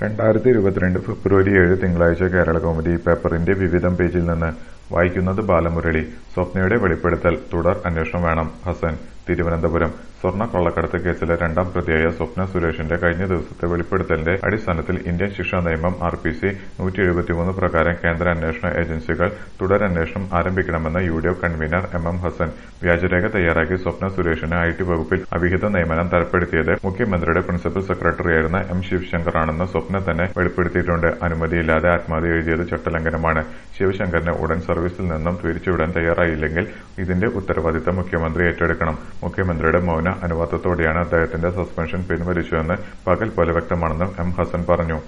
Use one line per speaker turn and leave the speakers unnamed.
രണ്ടായിരത്തി ഇരുപത്തിരണ്ട് ഫെബ്രുവരി ഏഴ് തിങ്കളാഴ്ച കേരളകൗമുദി പേപ്പറിന്റെ വിവിധം പേജിൽ നിന്ന് വായിക്കുന്നത് ബാലമുരളി സ്വപ്നയുടെ വെളിപ്പെടുത്തൽ തുടർ അന്വേഷണം വേണം ഹസൻ തിരുവനന്തപുരം സ്വർണ്ണ കൊള്ളക്കടത്ത് കേസിലെ രണ്ടാം പ്രതിയായ സ്വപ്ന സുരേഷിന്റെ കഴിഞ്ഞ ദിവസത്തെ വെളിപ്പെടുത്തലിന്റെ അടിസ്ഥാനത്തിൽ ഇന്ത്യൻ ശിക്ഷാ നിയമം ആർ പി സി നൂറ്റി എഴുപത്തിമൂന്ന് പ്രകാരം കേന്ദ്ര അന്വേഷണ ഏജൻസികൾ തുടരന്വേഷണം ആരംഭിക്കണമെന്ന് U D F convener M M Hassan വ്യാജരേഖ തയ്യാറാക്കി സ്വപ്ന സുരേഷിന് ഐ ടി വകുപ്പിൽ അവിഹിത നിയമനം തരപ്പെടുത്തിയത് മുഖ്യമന്ത്രിയുടെ പ്രിൻസിപ്പൽ സെക്രട്ടറിയായിരുന്ന എം ശിവശങ്കറാണെന്ന് സ്വപ്ന തന്നെ വെളിപ്പെടുത്തിയിട്ടുണ്ട് അനുമതിയില്ലാതെ ആത്മഹത്യ എഴുതിയത് ചട്ടലംഘനമാണ് ശിവശങ്കറിനെ ഉടൻ സർവീസിൽ നിന്നും പിരിച്ചുവിടാൻ തയ്യാറായില്ലെങ്കിൽ ഇതിന്റെ ഉത്തരവാദിത്തം മുഖ്യമന്ത്രി ഏറ്റെടുക്കണം മുഖ്യമന്ത്രിയുടെ മൗന അനുവാദത്തോടെയാണ് അദ്ദേഹത്തിന്റെ സസ്പെൻഷൻ പിൻവലിച്ചതെന്ന് പകൽ പോലെ വ്യക്തമാണെന്നും എം ഹസൻ പറഞ്ഞു